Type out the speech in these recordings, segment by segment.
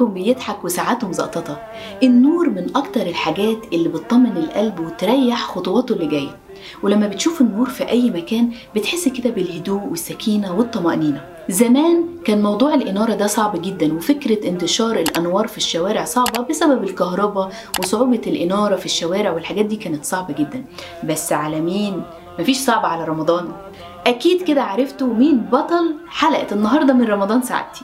منكم بيضحك وساعاته مزقططة النور من أكتر الحاجات اللي بتطمن القلب وتريح خطواته اللي جاية ولما بتشوف النور في أي مكان بتحس كده بالهدوء والسكينة والطمأنينة زمان كان موضوع الإنارة ده صعب جدا وفكرة انتشار الأنوار في الشوارع صعبة بسبب الكهرباء وصعوبة الإنارة في الشوارع والحاجات دي كانت صعبة جدا بس على مين؟ مفيش صعب على رمضان أكيد كده عرفتوا مين بطل حلقة النهاردة من رمضان سعادتي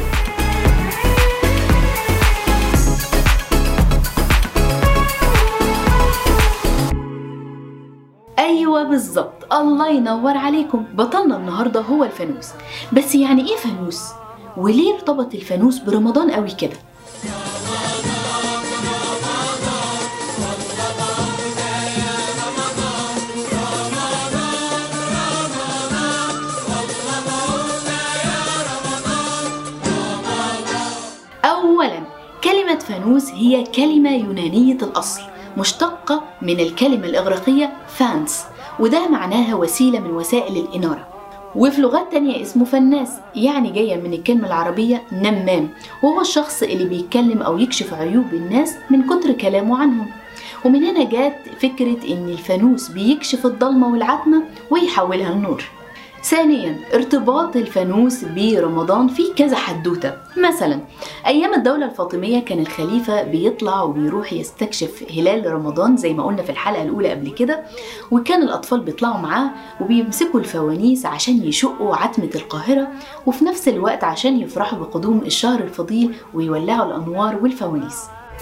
ايوه بالظبط الله ينور عليكم بطلنا النهارده هو الفانوس بس يعني ايه فانوس وليه ارتبط الفانوس برمضان قوي كده اولا كلمه فانوس هي كلمه يونانيه الاصل مشتقة من الكلمة الإغريقية فانس وده معناها وسيلة من وسائل الإنارة وفي لغات تانية اسمه فناس يعني جاية من الكلمة العربية نمام وهو الشخص اللي بيتكلم أو يكشف عيوب الناس من كتر كلامه عنهم ومن هنا جات فكرة إن الفانوس بيكشف الضلمة والعتمة ويحولها لنور ثانيا ارتباط الفانوس برمضان فيه كذا حدوتة مثلا أيام الدولة الفاطمية كان الخليفة بيطلع وبيروح يستكشف هلال رمضان زي ما قلنا في الحلقة الأولى قبل كده وكان الأطفال بيطلعوا معاه وبيمسكوا الفوانيس عشان يشقوا عتمة القاهرة وفي نفس الوقت عشان يفرحوا بقدوم الشهر الفضيل ويولعوا الأنوار والفوانيس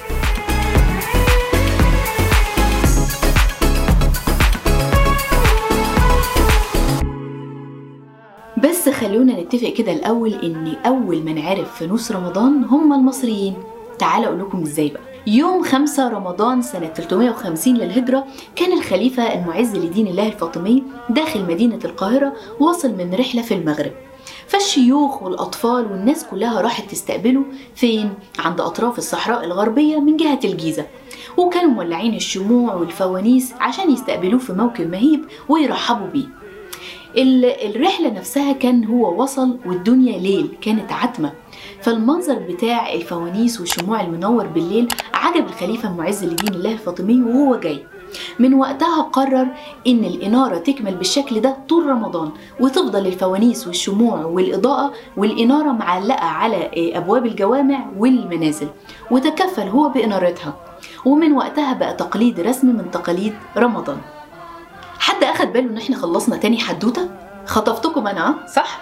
بس خلونا نتفق كده الأول إن أول من عرف فانوس رمضان هم المصريين تعالوا أقول لكم إزاي بقى يوم 5 رمضان سنة 350 للهجرة كان الخليفة المعز لدين الله الفاطمي داخل مدينة القاهرة واصل من رحلة في المغرب فالشيوخ والأطفال والناس كلها راحت تستقبله فين؟ عند أطراف الصحراء الغربية من جهة الجيزة وكانوا مولعين الشموع والفوانيس عشان يستقبلوه في موكب مهيب ويرحبوا بيه الرحلة نفسها كان هو وصل والدنيا ليل كانت عتمة فالمنظر بتاع الفوانيس والشموع المنور بالليل عجب الخليفة المعز لدين الله الفاطمي وهو جاي من وقتها قرر ان الانارة تكمل بالشكل ده طول رمضان وتفضل الفوانيس والشموع والاضاءة والانارة معلقة على ابواب الجوامع والمنازل وتكفل هو بانارتها ومن وقتها بقى تقليد رسمي من تقاليد رمضان حد اخد باله ان احنا خلصنا تاني حدوته خطفتكم انا صح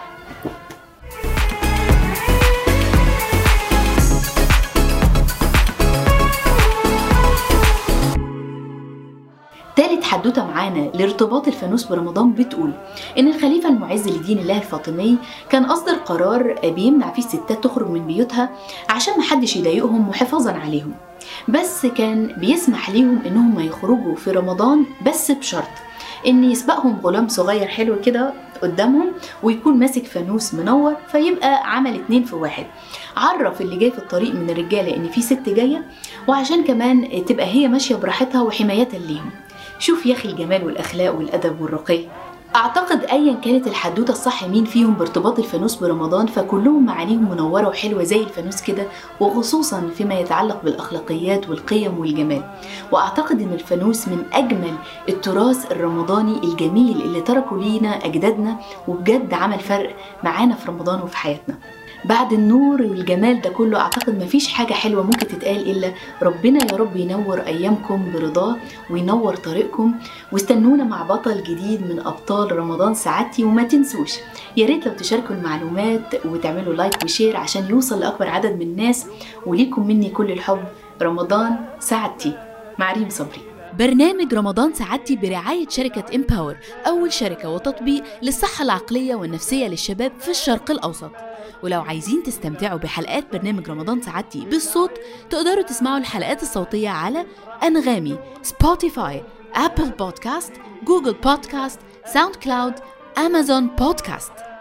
تالت حدوتة معانا لارتباط الفانوس برمضان بتقول إن الخليفة المعز لدين الله الفاطمي كان أصدر قرار بيمنع فيه الستات تخرج من بيوتها عشان محدش يضايقهم وحفاظا عليهم بس كان بيسمح ليهم إنهم يخرجوا في رمضان بس بشرط ان يسبقهم غلام صغير حلو كده قدامهم ويكون ماسك فانوس منور فيبقى عمل اتنين في واحد عرف اللي جاي في الطريق من الرجاله ان في ست جايه وعشان كمان تبقى هي ماشيه براحتها وحمايه ليهم شوف يا اخي الجمال والاخلاق والادب والرقي اعتقد ايا كانت الحدوته الصح مين فيهم بارتباط الفانوس برمضان فكلهم معانيهم منوره وحلوه زي الفانوس كده وخصوصا فيما يتعلق بالاخلاقيات والقيم والجمال واعتقد ان الفانوس من اجمل التراث الرمضاني الجميل اللي تركوا لينا اجدادنا وبجد عمل فرق معانا في رمضان وفي حياتنا بعد النور والجمال ده كله اعتقد مفيش حاجه حلوه ممكن تتقال الا ربنا يا رب ينور ايامكم برضاه وينور طريقكم واستنونا مع بطل جديد من ابطال رمضان سعادتي وما تنسوش يا ريت لو تشاركوا المعلومات وتعملوا لايك وشير عشان يوصل لاكبر عدد من الناس وليكم مني كل الحب رمضان سعادتي مع ريم صبري برنامج رمضان سعادتي برعاية شركة إمباور أول شركة وتطبيق للصحة العقلية والنفسية للشباب في الشرق الأوسط ولو عايزين تستمتعوا بحلقات برنامج رمضان سعادتي بالصوت تقدروا تسمعوا الحلقات الصوتية على أنغامي سبوتيفاي أبل بودكاست جوجل بودكاست ساوند كلاود أمازون بودكاست